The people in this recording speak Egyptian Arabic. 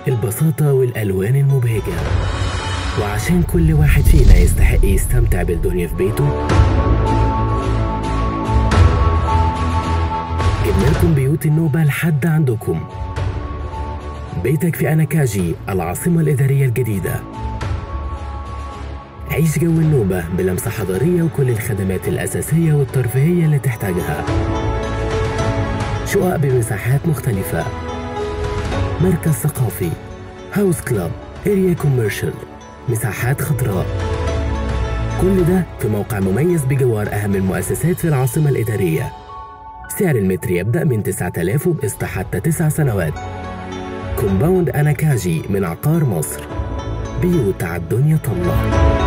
البساطة والألوان المبهجة وعشان كل واحد فينا يستحق يستمتع بالدنيا في بيته جبنا لكم بيوت النوبة لحد عندكم بيتك في أناكاجي العاصمة الإدارية الجديدة عيش جو النوبة بلمسة حضارية وكل الخدمات الأساسية والترفيهية اللي تحتاجها شقق بمساحات مختلفة مركز ثقافي هاوس كلاب اريا كوميرشال مساحات خضراء كل ده في موقع مميز بجوار أهم المؤسسات في العاصمة الإدارية سعر المتر يبدأ من 9000 وبقسط حتى 9 سنوات كومباوند أناكاجي من عقار مصر بيوت على الدنيا طلة